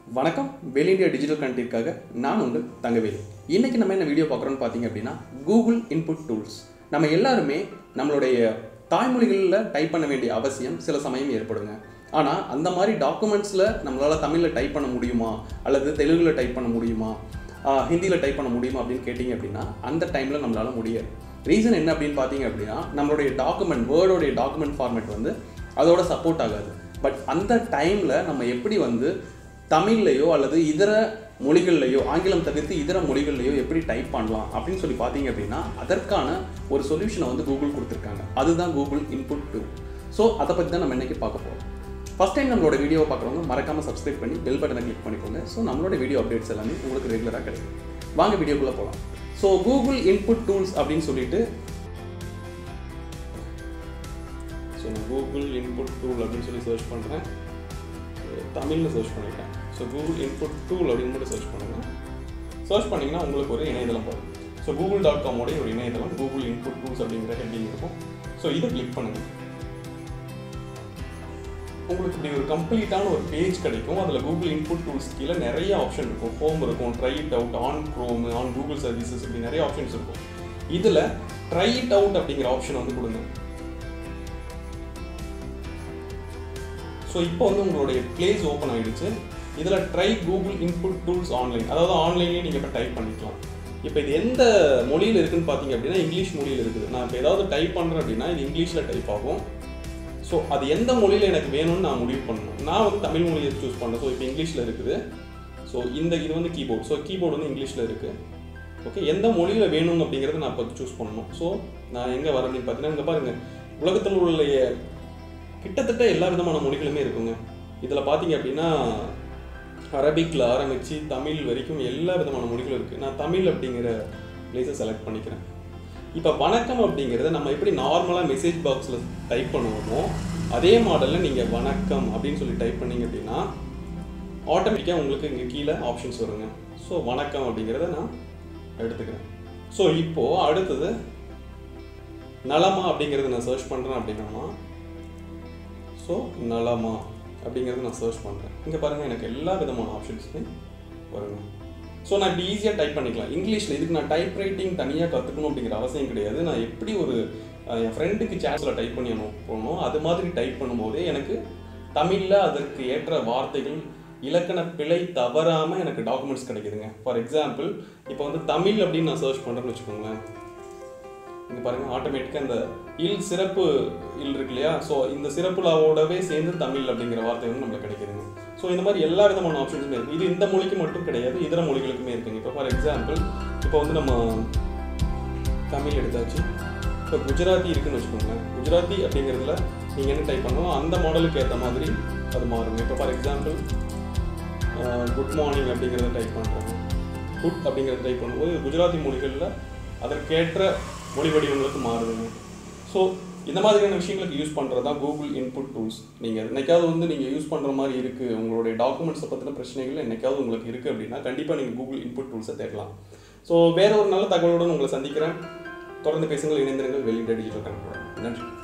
வணக்கம் வெளி India digital கண்டென்ட்டிற்காக நான் உங்கள் தங்கவேலு இன்னைக்கு நம்ம என்ன வீடியோ பார்க்குறோம்னு பார்த்தீங்க அப்படின்னா கூகுள் இன்புட் டூல்ஸ் நம்ம எல்லாருமே நம்மளுடைய தாய்மொழிகளில் டைப் பண்ண வேண்டிய அவசியம் சில சமயம் ஏற்படுங்க ஆனால் அந்த மாதிரி டாக்குமெண்ட்ஸில் நம்மளால் தமிழில் டைப் பண்ண முடியுமா அல்லது தெலுங்கில் டைப் பண்ண முடியுமா ஹிந்தியில் டைப் பண்ண முடியுமா அப்படின்னு கேட்டிங்க அப்படின்னா அந்த டைமில் நம்மளால் முடியாது ரீசன் என்ன அப்படின்னு பார்த்தீங்க அப்படின்னா நம்மளுடைய டாக்குமெண்ட் வேர்டோடைய டாக்குமெண்ட் ஃபார்மேட் வந்து அதோட சப்போர்ட் ஆகாது பட் அந்த டைமில் நம்ம எப்படி வந்து தமிழ்லையோ அல்லது இதர மொழிகள்லையோ ஆங்கிலம் தவிர்த்து இதர மொழிகள்லையோ எப்படி டைப் பண்ணலாம் அப்படின்னு சொல்லி பார்த்தீங்க அப்படின்னா அதற்கான ஒரு சொல்யூஷனை வந்து கூகுள் கொடுத்துருக்காங்க அதுதான் கூகுள் இன்புட் டூ ஸோ அதை பற்றி தான் நம்ம இன்னைக்கு பார்க்க போகிறோம் ஃபஸ்ட் டைம் நம்மளோட வீடியோவை பார்க்குறவங்க மறக்காமல் சப்ஸ்கிரைப் பண்ணி பெல் பட்டனை கிளிக் பண்ணிக்கோங்க ஸோ நம்மளோட வீடியோ அப்டேட்ஸ் எல்லாமே உங்களுக்கு ரெகுலராக கிடைக்கும் வாங்க வீடியோக்குள்ளே போகலாம் ஸோ கூகுள் இன்புட் டூல்ஸ் அப்படின்னு சொல்லிட்டு ஸோ நான் கூகுள் இன்புட் டூல் அப்படின்னு சொல்லி சர்ச் பண்ணுறேன் தமிழில் சர்ச் பண்ணிட்டேன் ஸோ கூகுள் இன்புட் டூல் அப்படின்னு மட்டும் சர்ச் பண்ணுங்கள் சர்ச் பண்ணிங்கன்னா உங்களுக்கு ஒரு இணையதளம் வரும் ஸோ கூகுள் டாட் காமோடைய ஒரு இணையதளம் கூகுள் இன்புட் டூல்ஸ் அப்படிங்கிற ஹெட்டிங் இருக்கும் ஸோ இதை கிளிக் பண்ணுங்கள் உங்களுக்கு இப்படி ஒரு கம்ப்ளீட்டான ஒரு பேஜ் கிடைக்கும் அதில் கூகுள் இன்புட் டூல்ஸ் கீழே நிறைய ஆப்ஷன் இருக்கும் ஹோம் இருக்கும் try it out on Chrome on Google services இப்படி நிறைய ஆப்ஷன்ஸ் இருக்கும் இதில் ட்ரை இட் அவுட் அப்படிங்கிற ஆப்ஷன் வந்து கொடுங்க ஸோ இப்போ வந்து உங்களுடைய பிளேஸ் ஓப்பன் ஆகிடுச்சு இதில் try Google input tools online அதாவது ஆன்லைன்லேயே நீங்கள் இப்போ டைப் பண்ணிக்கலாம் இப்போ இது எந்த மொழியில் இருக்குன்னு பார்த்தீங்க அப்படின்னா இங்கிலீஷ் மொழியில் இருக்குது நான் இப்போ ஏதாவது டைப் பண்ணுறேன் அப்படின்னா இது இங்கிலீஷில் டைப் ஆகும் ஸோ அது எந்த மொழியில் எனக்கு வேணும்னு நான் முடிவு பண்ணணும் நான் வந்து தமிழ் மொழியை சூஸ் பண்ணேன் ஸோ இப்போ இங்கிலீஷில் இருக்குது ஸோ இந்த இது வந்து கீபோர்டு ஸோ கீபோர்டு வந்து இங்கிலீஷில் இருக்குது ஓகே எந்த மொழியில் வேணும் அப்படிங்கிறத நான் இப்போ சூஸ் பண்ணணும் ஸோ நான் எங்கே வரேன் அப்படின்னு பார்த்தீங்கன்னா இங்கே பாருங்கள் உலகத்தில் உள்ள கிட்டத்தட்ட எல்லா விதமான மொழிகளுமே இருக்குங்க இதில் பார்த்தீங்க அப்படின்னா அரபிக்கில் ஆரம்பித்து தமிழ் வரைக்கும் எல்லா விதமான மொழிகளும் இருக்குது நான் தமிழ் அப்படிங்கிற பிளேஸை செலக்ட் பண்ணிக்கிறேன் இப்போ வணக்கம் அப்படிங்கிறத நம்ம எப்படி நார்மலாக மெசேஜ் பாக்ஸில் டைப் பண்ணுவோமோ அதே மாடலில் நீங்கள் வணக்கம் அப்படின்னு சொல்லி டைப் பண்ணீங்க அப்படின்னா ஆட்டோமேட்டிக்காக உங்களுக்கு இங்கே கீழே ஆப்ஷன்ஸ் வருங்க ஸோ வணக்கம் அப்படிங்கிறத நான் எடுத்துக்கிறேன் ஸோ இப்போது அடுத்தது நலமா அப்படிங்கிறத நான் சர்ச் பண்ணுறேன் அப்படின்னா ஸோ நலமா அப்படிங்கிறத நான் சர்ச் பண்ணுறேன் இங்கே பாருங்கள் எனக்கு எல்லா விதமான ஆப்ஷன்ஸுமே வருங்க ஸோ நான் இப்படி ஈஸியாக டைப் பண்ணிக்கலாம் இங்கிலீஷில் இதுக்கு நான் டைப் ரைட்டிங் தனியாக கற்றுக்கணும் அப்படிங்கிற அவசியம் கிடையாது நான் எப்படி ஒரு என் ஃப்ரெண்டுக்கு சேட்ஸில் டைப் பண்ணி போகணும் அது மாதிரி டைப் பண்ணும்போதே எனக்கு தமிழில் அதற்கு ஏற்ற வார்த்தைகள் இலக்கண பிழை தவறாமல் எனக்கு டாக்குமெண்ட்ஸ் கிடைக்குதுங்க ஃபார் எக்ஸாம்பிள் இப்போ வந்து தமிழ் அப்படின்னு நான் சர்ச் பண்ணுறேன்னு வச்சுக்கோங்களேன் இங்கே பாருங்கள் ஆட்டோமேட்டிக்காக இந்த இல் சிறப்பு இல் இருக்கு இல்லையா ஸோ இந்த சிறப்புலாவோடவே சேர்ந்து தமிழ் அப்படிங்கிற வார்த்தை வந்து நம்மளுக்கு கிடைக்குதுங்க ஸோ இந்த மாதிரி எல்லா விதமான ஆப்ஷன்ஸுமே இருக்குது இது இந்த மொழிக்கு மட்டும் கிடையாது இதர மொழிகளுக்குமே இருக்குங்க இப்போ ஃபார் எக்ஸாம்பிள் இப்போ வந்து நம்ம தமிழ் எடுத்தாச்சு இப்போ குஜராத்தி இருக்குன்னு வச்சுக்கோங்களேன் குஜராத்தி அப்படிங்கிறதுல நீங்கள் என்ன டைப் பண்ணணும் அந்த மாடலுக்கு ஏற்ற மாதிரி அது மாறுங்க இப்போ ஃபார் எக்ஸாம்பிள் குட் மார்னிங் அப்படிங்கிறத டைப் பண்ணுறாங்க குட் அப்படிங்கிறத டைப் பண்ணும்போது குஜராத்தி மொழிகளில் அதற்கேற்ற மொழி வடிவங்களுக்கு மாறுதுங்க ஸோ இந்த மாதிரியான விஷயங்களுக்கு யூஸ் பண்ணுறது தான் கூகுள் இன்புட் டூல்ஸ் நீங்கள் என்னைக்காவது வந்து நீங்கள் யூஸ் பண்ணுற மாதிரி இருக்குது உங்களுடைய டாக்குமெண்ட்ஸை பற்றின பிரச்சனைகள் என்னைக்காவது உங்களுக்கு இருக்குது அப்படின்னா கண்டிப்பாக நீங்கள் கூகுள் இன்புட் டூல்ஸை தேடலாம் ஸோ வேற ஒரு நல்ல தகவலுடன் உங்களை சந்திக்கிறேன் தொடர்ந்து பேசுங்கள் இணைந்திருங்கள் வெளியிட டிஜிட்டல் கணக்கு நன்றி